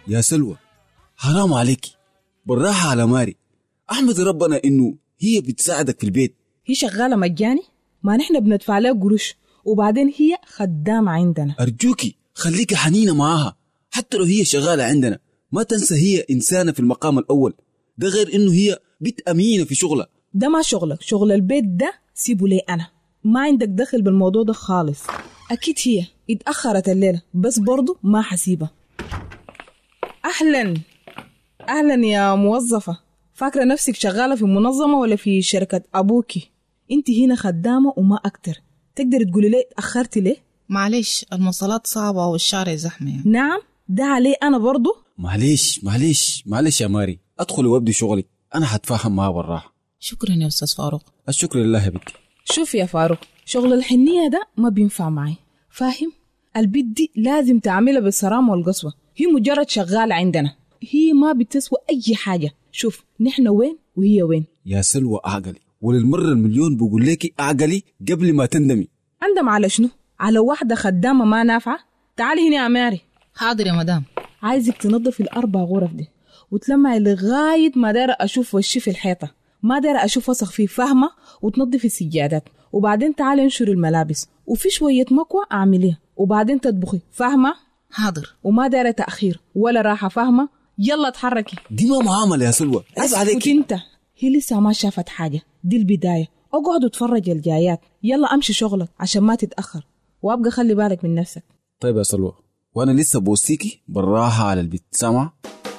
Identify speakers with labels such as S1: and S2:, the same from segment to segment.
S1: يا سلوى حرام عليك بالراحة على ماري أحمد ربنا إنه هي بتساعدك في البيت
S2: هي شغالة مجاني ما نحن بندفع لها قروش وبعدين هي خدامة عندنا
S1: أرجوكي خليكي حنينة معاها حتى لو هي شغالة عندنا ما تنسى هي إنسانة في المقام الأول ده غير إنه هي بنت أمينة في شغلها
S2: ده ما شغلك شغل البيت ده سيبه لي أنا ما عندك دخل بالموضوع ده خالص أكيد هي اتأخرت الليلة بس برضو ما حسيبها أهلا أهلا يا موظفة فاكرة نفسك شغالة في منظمة ولا في شركة أبوكي أنت هنا خدامة وما أكتر تقدر تقولي لي اتأخرتي ليه؟
S3: معلش المواصلات صعبة والشارع زحمة يعني
S2: نعم ده عليه أنا برضو
S1: معليش معليش معليش يا ماري أدخل وأبدي شغلي أنا هتفاهم معاه بالراحة
S3: شكرا يا أستاذ فاروق
S1: الشكر لله يا بنتي
S2: شوف يا فاروق شغل الحنية ده ما بينفع معي فاهم؟ البيت دي لازم تعملها بالصرامة والقسوة هي مجرد شغالة عندنا هي ما بتسوى أي حاجة شوف نحن وين وهي وين
S1: يا سلوى أعقلي وللمرة المليون بقول لك أعقلي قبل ما تندمي
S2: عندهم على شنو؟ على واحدة خدامة ما نافعة تعالي هنا يا ماري
S3: حاضر يا مدام
S2: عايزك تنظف الأربع غرف دي وتلمعي لغاية ما دايرة أشوف وشي في الحيطة ما دايرة أشوف وسخ فيه فاهمة وتنظفي السجادات وبعدين تعالي انشري الملابس وفي شوية مكوى أعمليها وبعدين تطبخي فاهمة
S3: حاضر
S2: وما دايرة تأخير ولا راحة فاهمة يلا اتحركي
S1: دي ما معاملة يا سلوى عيب
S2: اسكت
S1: عليك
S2: انت هي لسه ما شافت حاجة دي البداية اقعد واتفرج الجايات يلا امشي شغلك عشان ما تتأخر وابقى خلي بالك من نفسك
S1: طيب يا سلوى وأنا لسه بوصيكي بالراحة على البيت سامعة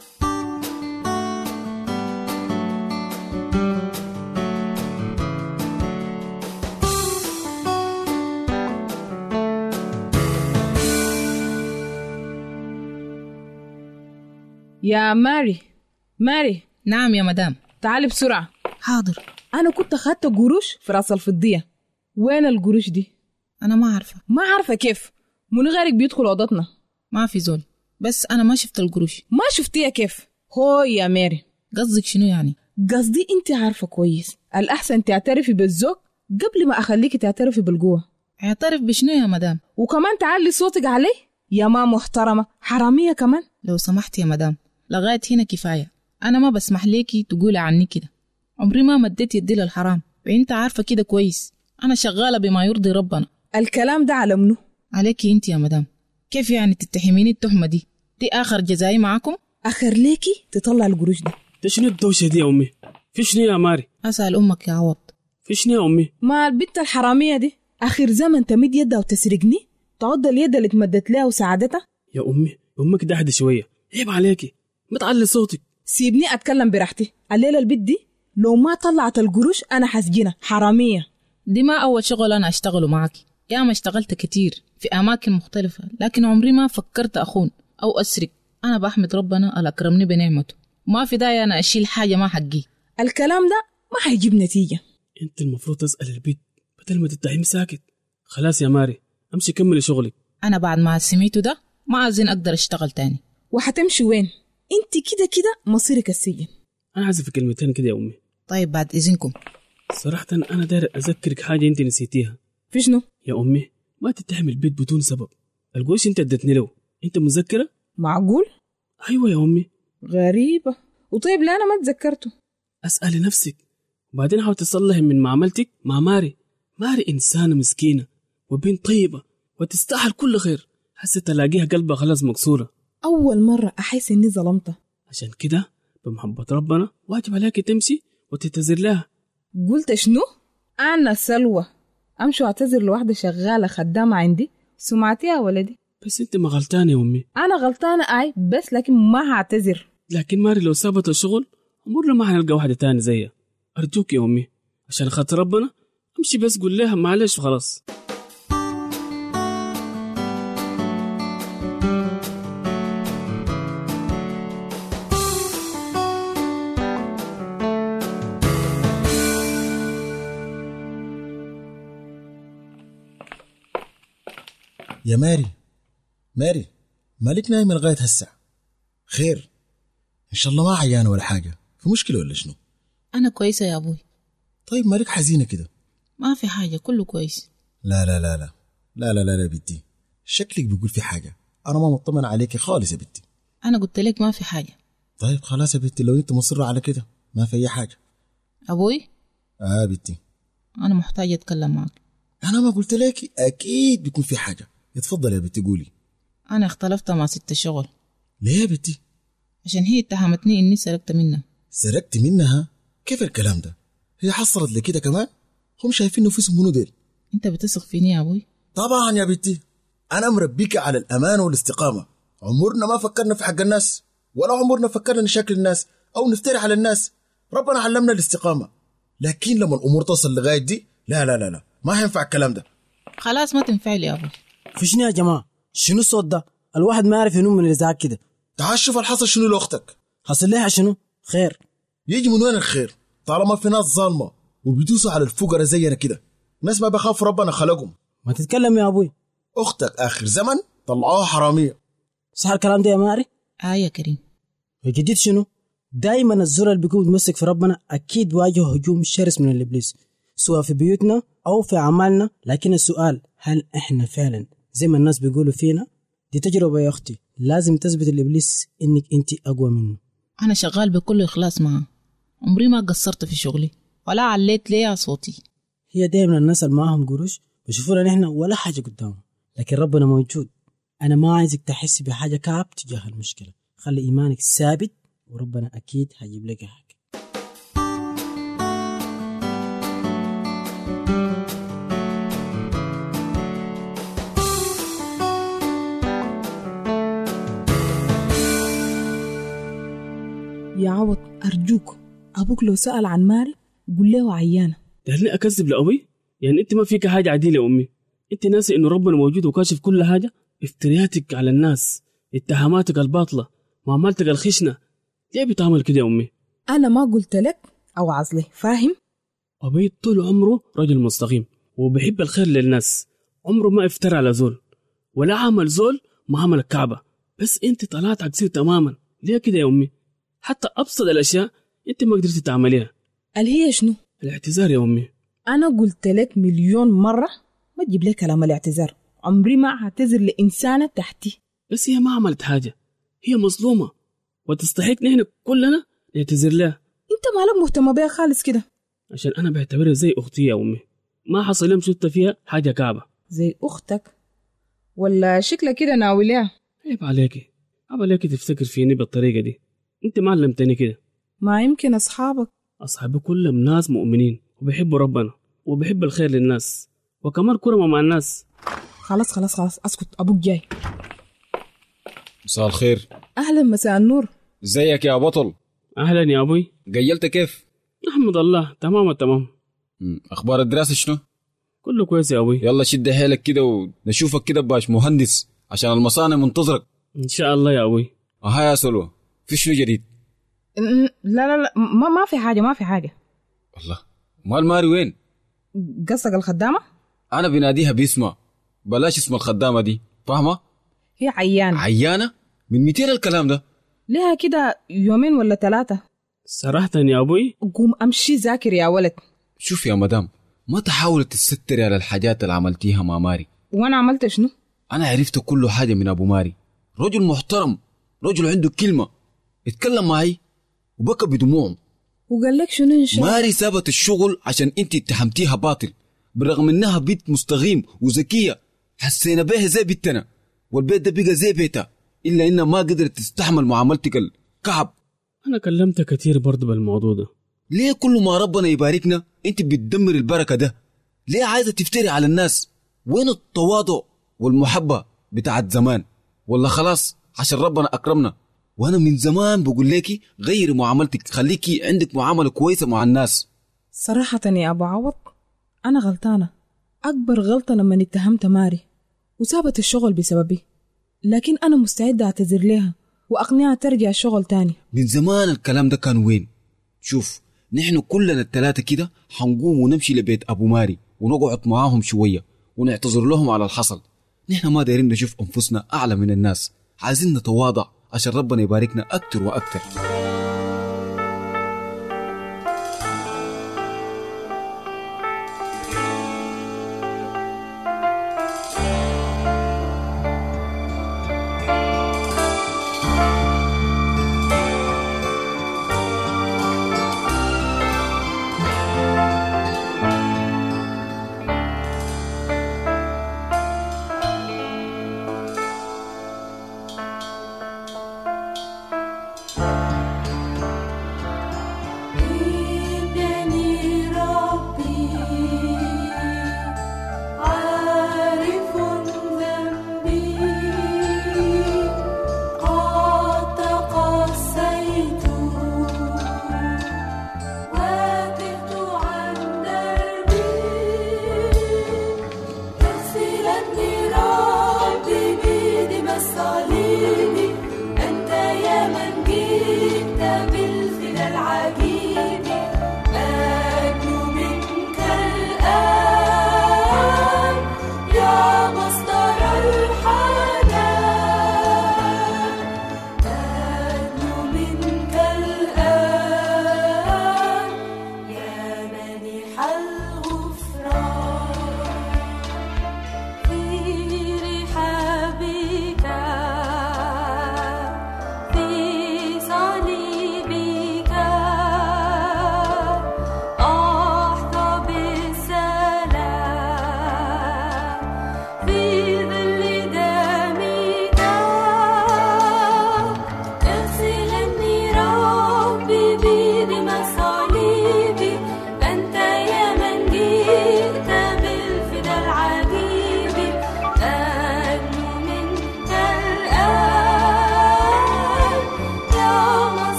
S2: يا ماري ماري
S3: نعم يا مدام
S2: تعالي بسرعة
S3: حاضر
S2: أنا كنت أخدت قروش في راس الفضية وين القروش دي؟
S3: أنا ما عارفة
S2: ما عارفة كيف من غيرك بيدخل أوضتنا
S3: ما في زول بس أنا ما شفت القروش
S2: ما شفتيها كيف؟ هو يا ماري
S3: قصدك شنو يعني
S2: قصدي انت عارفة كويس الأحسن تعترفي بالذوق قبل ما أخليكي تعترفي بالقوة
S3: اعترف بشنو يا مدام
S2: وكمان تعلي صوتك علي يا ما محترمة حرامية كمان
S3: لو سمحت يا مدام لغاية هنا كفاية أنا ما بسمح ليكي تقولي عني كده عمري ما مديت يدي للحرام وانت عارفة كده كويس أنا شغالة بما يرضي ربنا
S2: الكلام ده على منو؟
S3: عليكي انت يا مدام كيف يعني تتهميني التهمة دي دي آخر جزائي معاكم
S2: أخر ليكي تطلع القروش دي
S4: ده شنو الدوشة دي يا أمي؟ في شنو يا ماري؟
S3: أسأل أمك يا عوض
S4: في شنو يا أمي؟
S2: ما البنت الحرامية دي آخر زمن تمد يدها وتسرقني تعض اليد اللي اتمدت لها وساعدتها
S4: يا أمي أمك ده اهدى شوية عيب عليكي ما تعلي صوتك
S2: سيبني أتكلم براحتي الليلة البنت دي لو ما طلعت القروش أنا حسجنها حرامية
S3: دي ما أول شغل أنا أشتغله معاكي يا ما اشتغلت كتير في أماكن مختلفة لكن عمري ما فكرت أخون أو أسرق أنا بحمد ربنا اللي أكرمني بنعمته ما في داعي أنا أشيل حاجة ما حقي
S2: الكلام ده ما حيجيب نتيجة
S4: أنت المفروض تسأل البيت بدل ما تتهم ساكت خلاص يا ماري أمشي كملي شغلك
S3: أنا بعد ما سميته ده ما عايزين أقدر أشتغل تاني
S2: وحتمشي وين؟ انت كده كده مصيرك السجن
S4: أنا عايز في كلمتين كده يا أمي
S3: طيب بعد إذنكم
S4: صراحة أنا داير أذكرك حاجة أنت نسيتيها
S2: في شنو؟
S4: يا أمي ما تتهم البيت بدون سبب القوش أنت ادتني له أنت مذكرة؟
S2: معقول؟
S4: أيوة يا أمي
S2: غريبة وطيب لا أنا ما تذكرته
S4: أسألي نفسك وبعدين حاول تصلحي من معاملتك مع ماري ماري إنسانة مسكينة وبنت طيبة وتستاهل كل خير حاسة تلاقيها قلبها خلاص مكسورة
S2: أول مرة أحس إني ظلمتها
S4: عشان كده بمحبة ربنا واجب عليك تمشي وتعتذر لها
S2: قلت شنو؟ أنا سلوى أمشي وأعتذر لواحدة شغالة خدامة عندي سمعتي يا ولدي
S4: بس انت ما غلطانة يا أمي
S2: أنا غلطانة أي بس لكن ما هعتذر
S4: لكن ماري لو سابت الشغل عمرنا ما حنلقى واحدة تاني زيها أرجوك يا أمي عشان خاطر ربنا امشي بس قول لها معلش وخلاص
S5: يا ماري ماري مالك نايمة لغاية هسه خير إن شاء الله ما عيانة ولا حاجة في مشكلة ولا شنو
S3: أنا كويسة يا أبوي
S5: طيب مالك حزينة كده
S3: ما في حاجة كله كويس
S5: لا لا لا لا لا لا لا لا بنتي شكلك بيقول في حاجة أنا ما مطمن عليك خالص يا بنتي
S3: أنا قلت لك ما في حاجة
S5: طيب خلاص يا بنتي لو انت مصرة على كده ما في اي حاجة
S3: أبوي
S5: اه بنتي
S3: أنا محتاجة أتكلم معك
S5: انا ما قلت لك اكيد بيكون في حاجة اتفضل يا بنتي قولي
S3: أنا اختلفت مع ست الشغل
S5: ليه يا بنتي
S3: عشان هي اتهمتني إني سرقت منها
S5: سرقت منها كيف الكلام ده هي حصلت لكده كمان هم شايفين نفسهم منو ديل
S3: أنت بتثق فيني يا أبوي
S5: طبعا يا بنتي انا مربيك على الامانه والاستقامه عمرنا ما فكرنا في حق الناس ولا عمرنا فكرنا نشكل الناس او نفتري على الناس ربنا علمنا الاستقامه لكن لما الامور تصل لغايه دي لا لا لا لا ما ينفع الكلام ده
S3: خلاص ما تنفع لي يا أبوي
S6: في شنو يا جماعة شنو الصوت ده الواحد ما يعرف ينوم من الإزعاج كده
S5: تعال شوف الحصل شنو لاختك
S6: حصل لها شنو خير
S5: يجي من وين الخير طالما في ناس ظالمه وبيدوسوا على الفقراء زينا كده ناس ما بخافوا ربنا خلقهم
S6: ما تتكلم يا أبوي
S5: اختك اخر زمن طلعوها حراميه
S6: صح الكلام ده يا ماري
S3: آه يا كريم
S6: جديد شنو دايما الزر اللي بيكون متمسك في ربنا أكيد واجه هجوم شرس من الإبليس سواء في بيوتنا أو في أعمالنا لكن السؤال هل إحنا فعلا زي ما الناس بيقولوا فينا دي تجربة يا أختي لازم تثبت الإبليس إنك أنت أقوى منه
S3: أنا شغال بكل إخلاص معاه عمري ما قصرت في شغلي ولا عليت ليه صوتي
S6: هي دايما الناس اللي معاهم قروش بيشوفونا نحن ولا حاجة قدامهم لكن ربنا موجود أنا ما عايزك تحس بحاجة كعب تجاه المشكلة خلي إيمانك ثابت وربنا أكيد هيجيب لك حاجة
S2: يا عوض أرجوك أبوك لو سأل عن ماري قول له عيانة
S4: دارني اكذب لابوي يعني انت ما فيك حاجه عديله يا امي انت ناسي انه ربنا موجود وكاشف كل حاجه افترياتك على الناس اتهاماتك الباطله معاملتك الخشنه ليه بتعمل كده يا امي
S2: أنا ما قلت لك أو عزلي فاهم؟
S4: أبي طول عمره رجل مستقيم وبيحب الخير للناس عمره ما افترى على زول ولا عمل زول ما عمل الكعبة بس انت طلعت عكسيه تماما ليه كده يا امي حتى ابسط الاشياء انت ما قدرتي تعمليها
S2: قال هي شنو؟
S4: الاعتذار يا امي
S2: أنا قلت لك مليون مرة ما تجيب لي كلام الاعتذار عمري ما اعتذر لإنسانة تحتي
S4: بس هي ما عملت حاجة هي مظلومة وتستحق نحن كلنا نعتذر لها
S2: أنت مالك مهتمة بيها خالص كده
S4: عشان أنا بعتبرها زي أختي يا أمي ما حصل يوم شفت فيها حاجة كعبة
S2: زي أختك ولا شكلها كده ناوليها
S4: عيب عليكي عيب عليكي تفتكر فيني بالطريقة دي أنت ما علمتني كده
S2: ما يمكن أصحابك
S4: أصحابي كلهم ناس مؤمنين وبيحبوا ربنا وبيحب الخير للناس وكمان كرمة مع الناس
S2: خلاص خلاص خلاص أسكت أبوك جاي
S1: مساء الخير
S2: أهلا مساء النور
S1: ازيك يا بطل
S4: أهلا يا أبوي
S1: قيلت كيف
S4: نحمد الله تمام التمام
S1: مم. اخبار الدراسه شنو
S4: كله كويس يا أبوي
S1: يلا شد حيلك كده ونشوفك كده باش مهندس عشان المصانع منتظرك
S4: إن شاء الله يا أبوي
S1: ها يا سلوى في شنو جديد
S2: ن- لا لا لا ما, ما في حاجة ما في حاجة
S1: والله مال ماري وين
S2: قصدك الخدامة
S1: انا بناديها باسمها بلاش اسم الخدامه دي فاهمه
S2: هي عيانة
S1: عيانه من 200 الكلام ده
S2: لها كده يومين ولا ثلاثة
S4: صراحة يا أبوي
S2: قوم أمشي ذاكر يا ولد
S1: شوف يا مدام ما تحاول تستري على الحاجات اللي عملتيها مع ماري
S2: وأنا عملت شنو؟
S1: انا عرفت كل حاجه من ابو ماري رجل محترم رجل عنده كلمه اتكلم معي وبكى بدموعه
S2: وقال لك شنو إن شاء الله؟
S1: ماري سابت الشغل عشان انت اتهمتيها باطل بالرغم انها بنت مستقيم وذكيه حسينا بيها زي بنتنا والبيت ده بقى زي بيتها الا انها ما قدرت تستحمل معاملتك الكعب
S4: أنا كلمتها كتير برضه بالموضوع ده
S1: ليه كل ما ربنا يباركنا انت بتدمر البركه ده ليه عايزه تفتري على الناس وين التواضع والمحبه بتاعت زمان ولا خلاص عشان ربنا اكرمنا وانا من زمان بقول لك غيري معاملتك خليكي عندك معامله كويسه مع الناس
S2: صراحة يا أبو عوض أنا غلطانة أكبر غلطة لما اتهمت ماري وسابت الشغل بسببي لكن أنا مستعدة أعتذر لها وأقنعها ترجع الشغل تاني
S1: من زمان الكلام ده كان وين شوف نحن كلنا التلاتة كده حنقوم ونمشي لبيت أبو ماري ونقعد معاهم شوية ونعتذر لهم على الحصل نحن ما دايرين نشوف أنفسنا أعلى من الناس عايزين نتواضع عشان ربنا يباركنا أكتر وأكتر